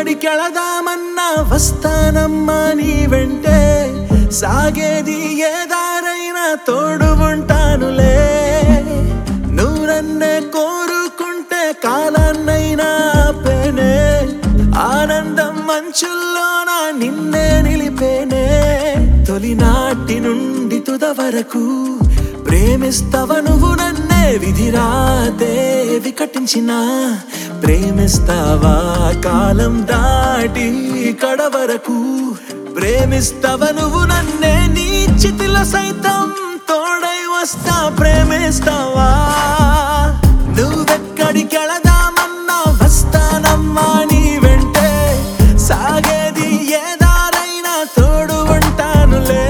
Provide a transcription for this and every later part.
నువ్వెక్కడికెళదామన్నా వస్తానమ్మా నీ వెంటే సాగేది ఏ దారైనా తోడు ఉంటానులే నువ్వు నన్నే కోరుకుంటే కాలాన్నైనా ఆపేనే ఆనందం మంచుల్లోన నిన్నే నిలిపేనే తొలినాటి నుండి తుద వరకు ప్రేమిస్తవ నువ్వు నన్నే విధిరాదే వికటించిన ప్రేమిస్తావా కాలం దాటి కడ వరకు ప్రేమిస్తవ నువ్వు నన్నే నీ చితిలో సైతం తోడై వస్తా ప్రేమిస్తావా నువ్వెక్కడికెళదామన్నా వస్తానమ్మా నీ వెంటే సాగేది ఏ దారైనా తోడు ఉంటానులే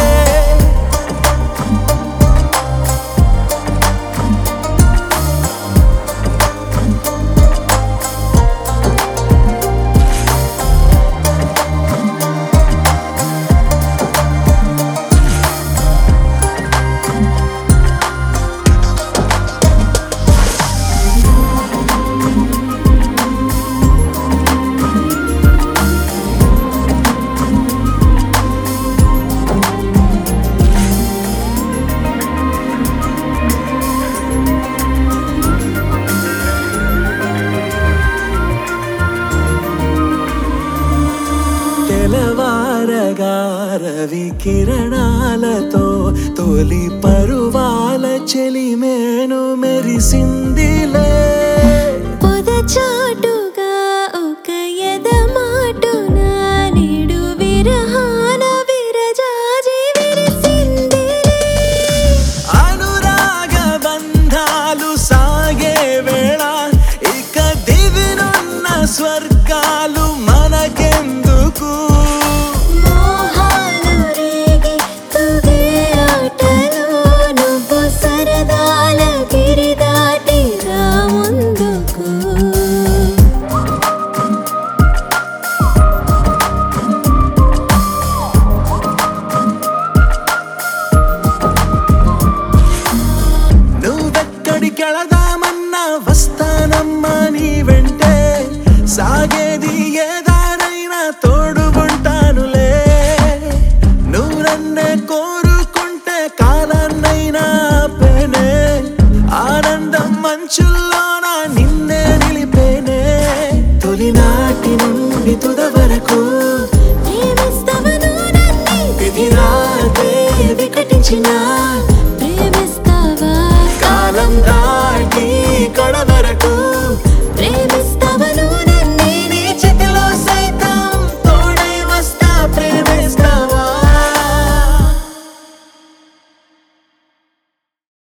తెలవారగారవి కిరణాలతో తొలి పరువాల చెలిమేను మెరిసిందిలే పొదచాటుగా ఒక ఎదమాటున నేడు విరహాన విరజాజి విరిసిందిలే అనురాగ బంధాలు సాగే వేళ ఇక దివినున్న స్వర్గాలు మనకెందుకు మోహాలు రేగి తుగే ఆటలో నువ్వు సరదాల గిరి దాటి రా ముందుకు నువ్వెక్కడికెళదామన్నా వస్తానమ్మా నీ వెంటే సాగేది ఏ దారైనా తోడు ఉంటానులే నువ్వు నన్నే కోరుకుంటే కాలాన్నైనా ఆపేనే ఆనందం మంచుల్లోన నిన్నే నిలిపేనే తొలినాటి నుండి తుద వరకు ప్రేమిస్తవను నన్నే విధిరాదే వికటించిన